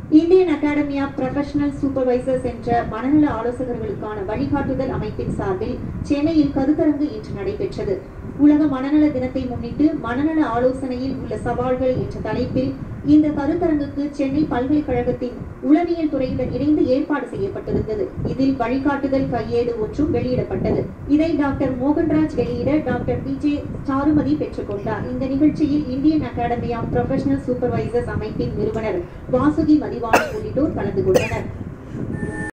Indian Academy of Professional Supervisors என்ற மனநல ஆலோசகர்களுக்கான வழிகாட்டுதல் அமைப்பின் சார்பில் சென்னையில் கருத்தரங்கு இன்று நடைபெற்றது உலக மனநல தினத்தை முன்னிட்டு மனநல ஆலோசனையில் உள்ள சவால்கள் என்ற தலைப்பில் இந்த கருத்தரங்குக்கு சென்னை பல்கலைக்கழகத்தின் உளவியல் துறையுடன் இணைந்து ஏற்பாடு செய்யப்பட்டிருந்தது இதில் வழிகாட்டுதல் கையேடு ஒன்றும் வெளியிடப்பட்டது இதை டாக்டர் மோகன்ராஜ் வெளியிட டாக்டர் பி ஜே சாருமதி பெற்றுக்கொண்டார் இந்த நிகழ்ச்சியில் Indian Academy of Professional Supervisors அமைப்பின் நிறுவனர் வாசுகி மதிவாணன் உள்ளிட்டோர் கலந்து கொண்டனர்